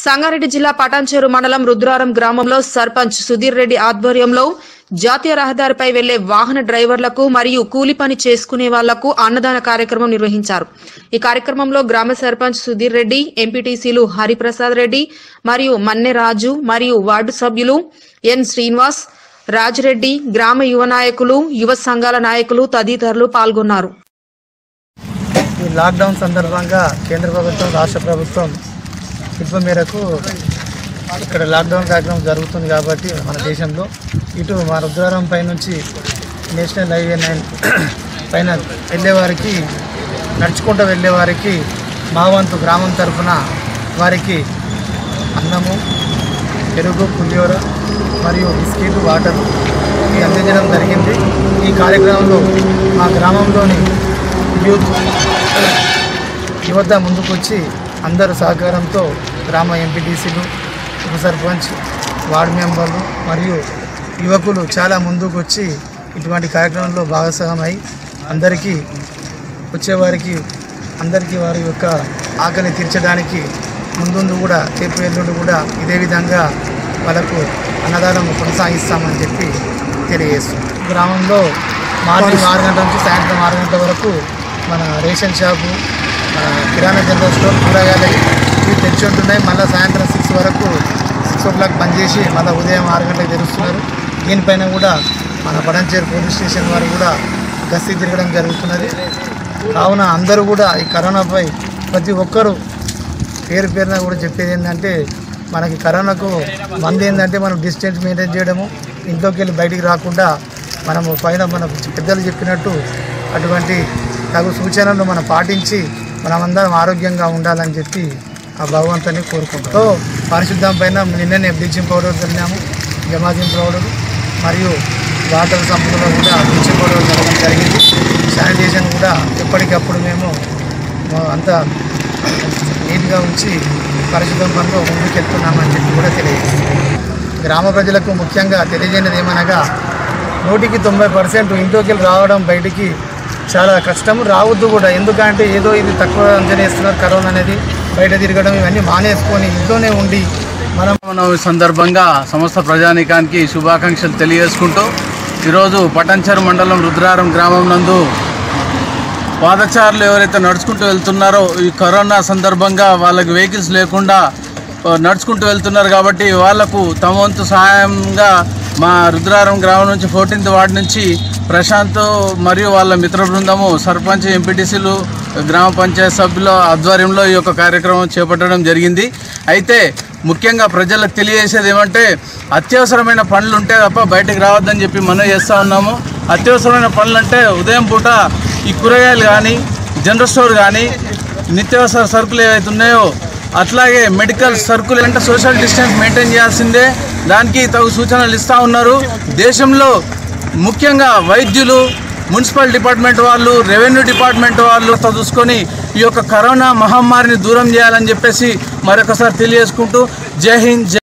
సంగారెడ్డి జిల్లా పటాన్చేరు మండలం రుద్రారం గ్రామంలో సర్పంచ్ సుధీర్ రెడ్డి ఆధ్వర్యంలో జాతీయ రహదారిపై వెళ్లే వాహన డ్రైవర్లకు మరియు కూలి పని చేసుకునే వాళ్లకు అన్నదాన కార్యక్రమం నిర్వహించారు ఈ కార్యక్రమంలో గ్రామ సర్పంచ్ సుధీర్ రెడ్డి ఎంపీటీసీలు హరిప్రసాద్ రెడ్డి మరియు మన్నె రాజు మరియు వార్డు సభ్యులు ఎన్ శ్రీనివాస్ రాజిరెడ్డి గ్రామ యువ నాయకులు యువ సంఘాల నాయకులు తదితరులు పాల్గొన్నారు ఈ లాక్డౌన్ సందర్భంగా కేంద్ర ప్రభుత్వం రాష్ట్ర ప్రభుత్వం పిలుపు మేరకు ఇక్కడ లాక్డౌన్ కార్యక్రమం జరుగుతుంది కాబట్టి మన దేశంలో ఇటు మా రుద్రారం పై నుంచి నేషనల్ హైవే నైన్ పైన వెళ్ళే వారికి నడుచుకుంటూ వెళ్ళే వారికి మా వంతు గ్రామం తరఫున వారికి అన్నము పెరుగు పులిహోర మరియు బిస్కెట్ వాటర్ ఇవి అందించడం జరిగింది ఈ కార్యక్రమంలో మా గ్రామంలోని యూత్ యువత ముందుకొచ్చి అందరు సహకారంతో గ్రామ ఎంపీటీసీలు ఉప సర్పంచ్ వార్డు మెంబర్లు మరియు యువకులు చాలా ముందుకు వచ్చి ఇటువంటి కార్యక్రమంలో భాగస్వామై అందరికీ వచ్చేవారికి అందరికీ వారి యొక్క ఆకలి తీర్చడానికి ముందుందు కూడా రేపు ఎల్లుండి కూడా ఇదే విధంగా వాళ్ళకు అన్నదానం కొనసాగిస్తామని చెప్పి తెలియజేస్తుంది గ్రామంలో మార్నింగ్ ఆరు గంటల నుంచి సాయంత్రం ఆరు గంటల వరకు మన రేషన్ షాపు మన కిరాణా జనరల్ స్టోర్ కూరగాయలు ఇవి తెరిచి ఉంటున్నాయి మళ్ళీ సాయంత్రం సిక్స్ వరకు సిక్స్ ఓ క్లాక్ బంద్ చేసి మళ్ళీ ఉదయం ఆరు గంటలకు తెరుస్తున్నారు దీనిపైన కూడా మన పడంచేరు పోలీస్ స్టేషన్ వారు కూడా గస్తీ తిరగడం జరుగుతున్నది కావున అందరూ కూడా ఈ కరోనాపై ప్రతి ఒక్కరూ పేరు పేరున కూడా చెప్పేది ఏంటంటే మనకి కరోనాకు మంది ఏంటంటే మనం డిస్టెన్స్ మెయింటైన్ చేయడము ఇంట్లోకి వెళ్ళి బయటికి రాకుండా మనము పైన మన పెద్దలు చెప్పినట్టు అటువంటి తగు సూచనలు మనం పాటించి మనమందరం ఆరోగ్యంగా ఉండాలని చెప్పి ఆ భగవంతుని కోరుకుంటాం సో పారిశుద్ధ్యం పైన నిన్ననే బ్లీచింగ్ పౌడర్ చల్లినాము జమాజిన్ పౌడర్ మరియు వాటర్ సంపులో కూడా బ్లీచింగ్ పౌడర్ చల్లడం జరిగింది శానిటేషన్ కూడా ఎప్పటికప్పుడు మేము మా అంతా నీట్గా ఉంచి పరిశుభ్రం పనిలో ముందుకెళ్తున్నామని చెప్పి కూడా తెలియజేస్తుంది గ్రామ ప్రజలకు ముఖ్యంగా తెలియజేయనిది ఏమనగా నూటికి తొంభై పర్సెంట్ ఇంట్లోకి వెళ్ళి రావడం బయటికి చాలా కష్టం రావద్దు కూడా ఎందుకంటే ఏదో ఇది తక్కువ అంచనేస్తున్నారు కరోనా అనేది బయట తిరగడం ఇవన్నీ మానేసుకొని ఇంట్లోనే ఉండి మనం నవమి సందర్భంగా సమస్త ప్రజానీకానికి శుభాకాంక్షలు తెలియజేసుకుంటూ ఈరోజు పటంచర్ మండలం రుద్రారం గ్రామం నందు పాదచారులు ఎవరైతే నడుచుకుంటూ వెళ్తున్నారో ఈ కరోనా సందర్భంగా వాళ్ళకి వెహికల్స్ లేకుండా ఆ, నడుచుకుంటూ వెళ్తున్నారు కాబట్టి వాళ్లకు తమ వంతు సహాయంగా మా రుద్రారం గ్రామం నుంచి ఫోర్టీన్త్ వార్డు నుంచి ప్రశాంత్ మరియు వాళ్ళ మిత్ర బృందము సర్పంచ్ ఎంపీటీసీలు గ్రామ పంచాయతీ సభ్యుల ఆధ్వర్యంలో ఈ యొక్క కార్యక్రమం చేపట్టడం జరిగింది అయితే ముఖ్యంగా ప్రజలకు తెలియజేసేది ఏమంటే అత్యవసరమైన పనులు ఉంటే తప్ప బయటకు రావద్దని చెప్పి మనం చేస్తూ ఉన్నాము అత్యవసరమైన పనులు అంటే ఉదయం పూట ఈ కూరగాయలు కానీ జనరల్ స్టోర్ కానీ నిత్యావసర సరుకులు ఏవైతే ఉన్నాయో అట్లాగే మెడికల్ సరుకులు అంటే సోషల్ డిస్టెన్స్ మెయింటైన్ చేయాల్సిందే దానికి తగు సూచనలు ఇస్తూ ఉన్నారు దేశంలో ముఖ్యంగా వైద్యులు మున్సిపల్ డిపార్ట్మెంట్ వాళ్ళు రెవెన్యూ డిపార్ట్మెంట్ వాళ్ళు చూసుకొని ఈ యొక్క కరోనా మహమ్మారిని దూరం చేయాలని చెప్పేసి మరొకసారి తెలియజేసుకుంటూ జై హింద్ జై